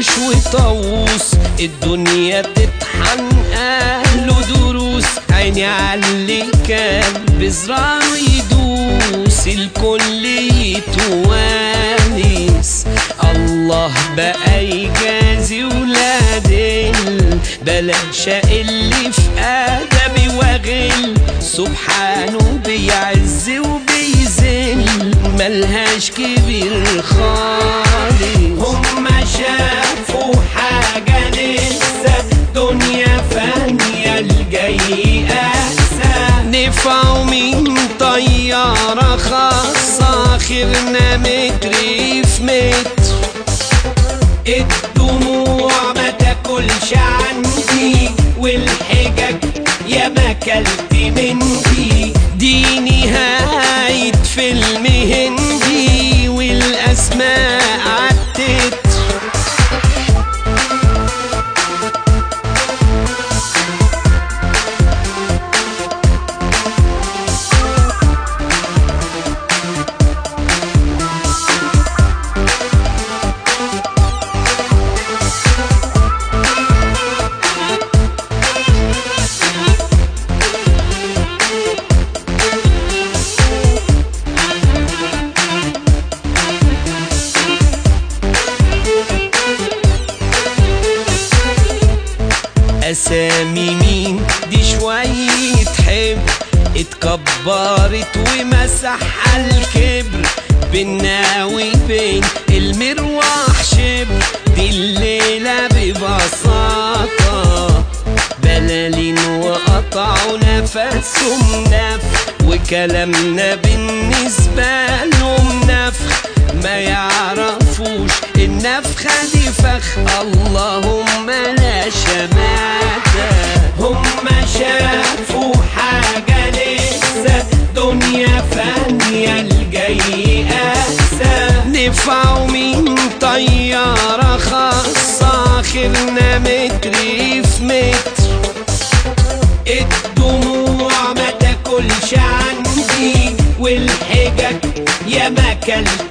وحوش وطاووس الدنيا تطحن اهله دروس عيني عاللي كان بزرار يدوس الكل يتوانس الله بقى يجازي ولاد بلاش اللي في ادبي واغل سبحانه بيعز وبيذل ملهاش كبير خالص هم شافوا حاجة لسه دنيا فانية الجاي أحسن نفعوا من طيارة خاصة آخرنا متر في متر الدموع ما تاكلش عندي والحجج يا ما كلت مني دي نهاية فيلم هندي والأسماء عدت أسامي مين دي شوية حب اتكبرت ومسحها الكبر بينا وبين المروح شبر دي الليلة ببساطة بلالين وقطعوا نفسهم نف وكلامنا بالنسبة لهم نفخ ما يعرفوش النفخة دي فخ اللهم لا شماتة هم شافوا حاجة لسه دنيا فانية الجاي أحسن نفعوا من طيارة خاصة آخرنا متر في متر الدموع ما تاكلش عندي والحجج يا ما كلت